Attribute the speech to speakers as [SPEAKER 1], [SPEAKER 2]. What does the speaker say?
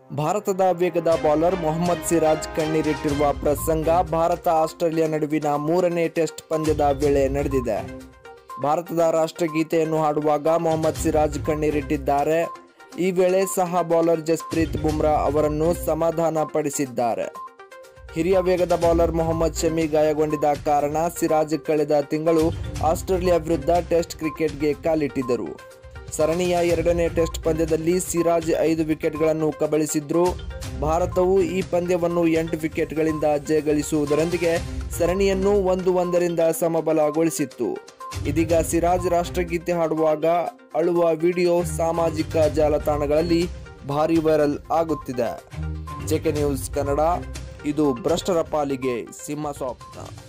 [SPEAKER 1] ಭಾರತದ ವೇಗದ ಬೌಲರ್ ಮೊಹಮ್ಮದ್ ಸಿರಾಜ್ ಕಣ್ಣೀರಿಟ್ಟಿರುವ ಪ್ರಸಂಗ ಭಾರತ ಆಸ್ಟ್ರೇಲಿಯಾ ನಡುವಿನ ಮೂರನೇ ಟೆಸ್ಟ್ ಪಂದ್ಯದ ವೇಳೆ ನಡೆದಿದೆ ಭಾರತದ ರಾಷ್ಟ್ರಗೀತೆಯನ್ನು ಹಾಡುವಾಗ ಮೊಹಮ್ಮದ್ ಸಿರಾಜ್ ಕಣ್ಣೀರಿಟ್ಟಿದ್ದಾರೆ ಈ ವೇಳೆ ಸಹ ಬೌಲರ್ ಜಸ್ಪ್ರೀತ್ ಬುಮ್ರಾ ಅವರನ್ನು ಸಮಾಧಾನ ಪಡಿಸಿದ್ದಾರೆ ಹಿರಿಯ ವೇಗದ ಬೌಲರ್ ಮೊಹಮ್ಮದ್ ಶಮಿ ಗಾಯಗೊಂಡಿದ್ದ ಕಾರಣ ಸಿರಾಜ್ ಕಳೆದ ತಿಂಗಳು ಆಸ್ಟ್ರೇಲಿಯಾ ವಿರುದ್ಧ ಟೆಸ್ಟ್ ಕ್ರಿಕೆಟ್ಗೆ ಕಾಲಿಟ್ಟಿದ್ದರು ಸರಣಿಯ ಎರಡನೇ ಟೆಸ್ಟ್ ಪಂದ್ಯದಲ್ಲಿ ಸಿರಾಜ್ ಐದು ವಿಕೆಟ್ಗಳನ್ನು ಕಬಳಿಸಿದ್ರು ಭಾರತವು ಈ ಪಂದ್ಯವನ್ನು ಎಂಟು ವಿಕೆಟ್ಗಳಿಂದ ಜಯಗಳಿಸುವುದರೊಂದಿಗೆ ಸರಣಿಯನ್ನು ಒಂದು ಒಂದರಿಂದ ಸಮಬಲಗೊಳಿಸಿತ್ತು ಇದೀಗ ಸಿರಾಜ್ ರಾಷ್ಟ್ರಗೀತೆ ಹಾಡುವಾಗ ಅಳುವ ವಿಡಿಯೋ ಸಾಮಾಜಿಕ ಜಾಲತಾಣಗಳಲ್ಲಿ ಭಾರಿ ವೈರಲ್ ಆಗುತ್ತಿದೆ ಜೆಕೆ ನ್ಯೂಸ್ ಕನ್ನಡ ಇದು ಭ್ರಷ್ಟರ ಪಾಲಿಗೆ ಸಿಂಹ ಸ್ವಪ್ನ